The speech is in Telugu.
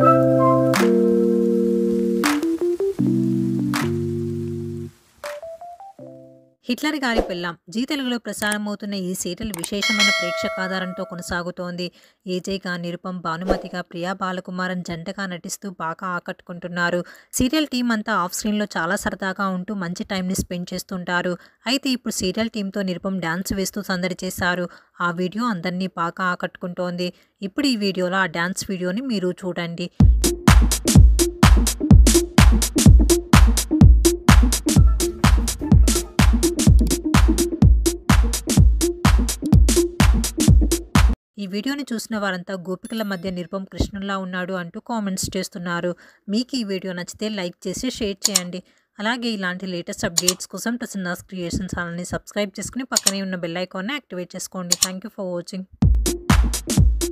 హిట్లర్ గారి పెళ్ళాం జీ తెలుగులో ప్రసారమవుతున్న ఈ సీరియల్ విశేషమైన ప్రేక్షకాధారంతో కొనసాగుతోంది ఏజేగా నిరుపం భానుమతిగా ప్రియా బాలకుమారన్ జంటగా నటిస్తూ బాగా ఆకట్టుకుంటున్నారు సీరియల్ టీం అంతా ఆఫ్ స్క్రీన్లో చాలా సరదాగా ఉంటూ మంచి టైంని స్పెండ్ చేస్తుంటారు అయితే ఇప్పుడు సీరియల్ టీంతో నిరుపం డ్యాన్స్ వేస్తూ సందడి చేశారు ఆ వీడియో అందరినీ బాగా ఆకట్టుకుంటోంది ఇప్పుడు ఈ వీడియోలో ఆ డ్యాన్స్ వీడియోని మీరు చూడండి ఈ వీడియోని చూసిన వారంతా గోపికల మధ్య నిరుపం కృష్ణుల్లా ఉన్నాడు అంటూ కామెంట్స్ చేస్తున్నారు మీకు ఈ వీడియో నచ్చితే లైక్ చేసి షేర్ చేయండి అలాగే ఇలాంటి లేటెస్ట్ అప్డేట్స్ కోసం ప్రసన్నాస్ క్రియేషన్ ఛానల్ని సబ్స్క్రైబ్ చేసుకుని పక్కనే ఉన్న బెల్ ఐకాన్ని యాక్టివేట్ చేసుకోండి థ్యాంక్ యూ ఫర్ వాచింగ్